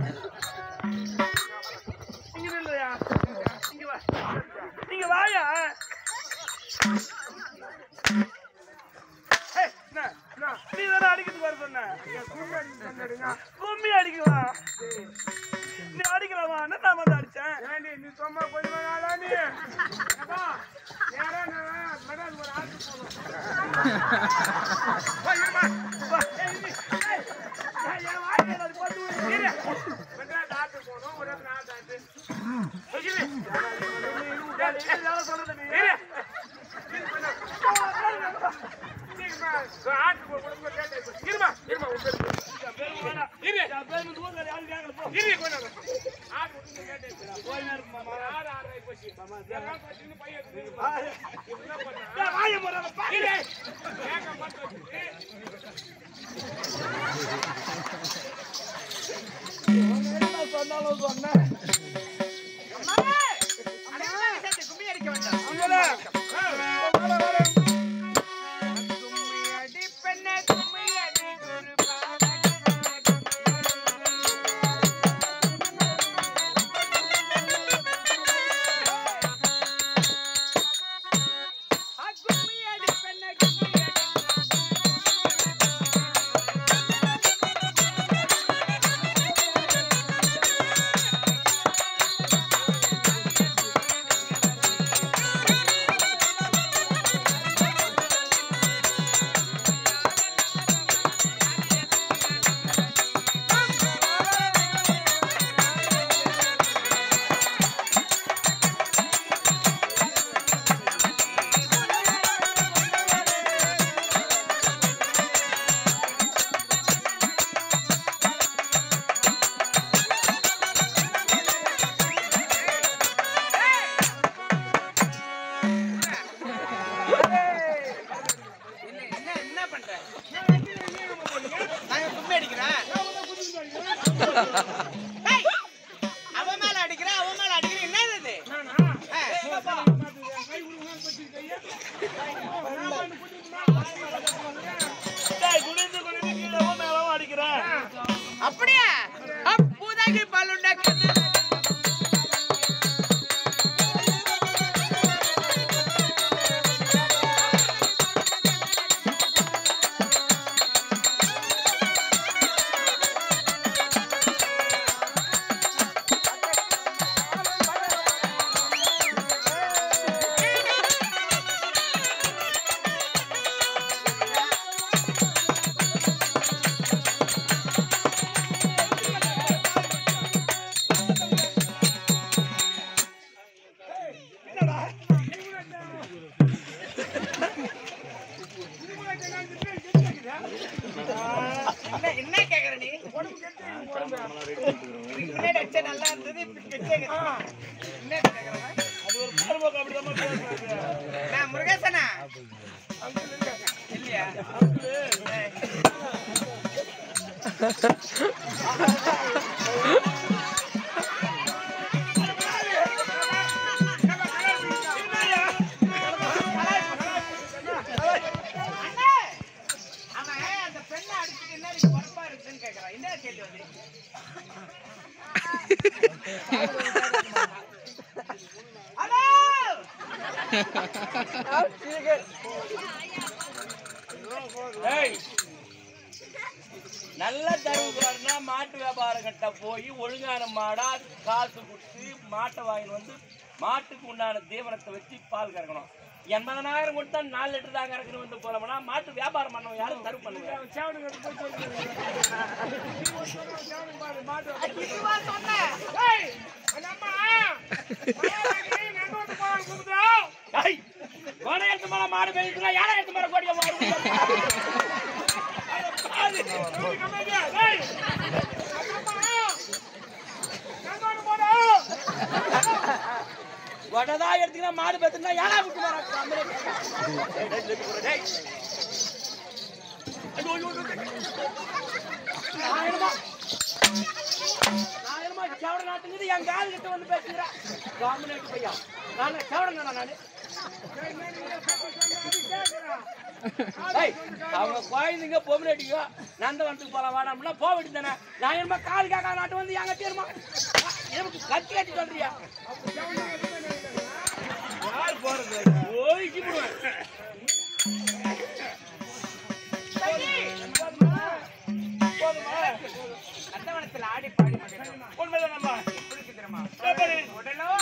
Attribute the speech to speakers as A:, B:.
A: இங்க நில்லுயா. இங்க வா. இங்க வாயா. ஏய், என்ன, என்ன? நீ தானே அடிக்கிறதுக்கு வர சொன்ன. கும்மி அடிக்கலாம் நீ அடிக்கலாமா என்ன நான் வந்து அடிச்சேன்
B: ஏண்டி நீ சும்மா கொஞ்சம் நாளா நீ அப்பா, நேரா நான் மெடல் ஒரு ஆட்டு போகணும்
A: வா, இருமா. வா, ஏய், இரு. ஏய், ஏய், என் வாயில அது போட்டு விடு. இரு.
B: மெட்ராஸ் ஆட்டு போகணும் ஒரு இடத்துல ஆட்டு ஆட்டு
A: இரு. ஏய், ஏய், யாரோ சொல்றது நீ.
B: இரு.
A: இருமா.
B: சீக்கிரமா, ஒரு ஆட்டு போ, கொடுங்க, கேட்டு இப்போ. இருமா, இருமா, உன் பேரு. இரு.
A: என் பேர் வந்து ஊர்ல யாரும் கேட்கல, போ.
B: இரு, கொஞ்ச நேரம். ஆட்டு கொடுங்க, கேட்டு இப்போ.
A: போய் நேரம் மாமா.
B: ஒரு ஆறு, ஆறரை போச்சு. எல்லாம் போச்சுன்னு பையன் இருக்குது.
A: ஆ,
B: இப்ப என்ன பண்ண?
A: ஏய், வாயை மூடாத, பா.
B: இரு. ஏங்க மட்டும் வச்சுட்டு,
A: என்ன சொன்னாலும் சொன்னேன். அங்கடா.
C: அவன் மேல அடிக்கிற அவன் மேல அடிக்கிற என்னது இது
A: டேய், குனிந்து குனிந்து கீழே போ, மேலவும் அடிக்கிறேன்.
C: அப்படியா அப்பூதாகி பாலுண்டாக்கு என்ன என்ன கேக்குற நீ முன்னாடி அடிச்சா நல்லா இருந்தது இப்ப கெட்டியா என்ன கேக்குற
A: அது ஒரு பார்வைக்கு அப்படிதான் பேசுறது.
C: நான் முருகேசனா இல்லையா அண்ணே, அவன் அந்த பெண்ணை அடிச்சுட்டு என்ன இருக்கு பொறுப்பா இருக்குன்னு கேக்குறான் என்ன கேள்வி வந்து ஹலோ
D: ஏய், நல்ல தருவாருன்னா மாட்டு வியாபாரங்கிட்ட போய் ஒழுங்கான மாடா காசு கொடுத்து மாட்டை வாங்கிட்டு வந்து மாட்டுக்கு உண்டான தீவனத்தை வச்சு பால் கறக்கணும் எண்பதனாயிரம் கொடுத்தா நாலு லிட்டர் தான் கறக்கணும் வந்து போலோம்னா மாட்டு வியாபாரம் பண்ணவன் யாரும் தரு பண்ணுவேன்
B: சேவனுக்கு போய் சொல்லு. சேவனுக்கு பாரு, மாட்டு
C: இதுவா சொன்னேன்
B: ஏய், அந்த அம்மா, மலையாளி, நண்டு வந்து போவாங்க, கூப்பிடுறோம்.
D: கோடை எடுத்து மேல மாடு பெய்யுதுன்னா யாரை எடுத்து மேல கோடிய மாடு
B: சவுண்ட் கம்மியா இருக்கு. ஏய், அந்த அம்மா, நண்டு வந்து போறோம்.
D: கொடைதான் எடுத்தீங்கன்னா மாடு பெத்துனா யாரா விட்டு வர ஆயிரமா ஆயிரமா செவட நாட்டுங்கிறது என் கால் கிட்ட வந்து பேசுகிறேன் காமனேட்டு பையா நானே செவடங்கடா நானு ஏய், அவங்க குழந்தைங்க பொம்மரடிங்க நந்தவனத்துக்கு போலாம் வாடாம்னா போக வேண்டியது தானே நான் என்னமா கால் கேட்க நாட்டு வந்து எங்க தேருமா எனக்கு கத்தி கத்தி சொல்றியா யார் போறது ஓய்க்கு போடுவேன்
C: நந்தவனத்தில் ஆடி பாடி மகிழ்ந்தோம்.
A: உண்மைதானம்மா
C: எப்படி இருக்கு தெரியுமா?
A: எப்படி?
C: உடலோ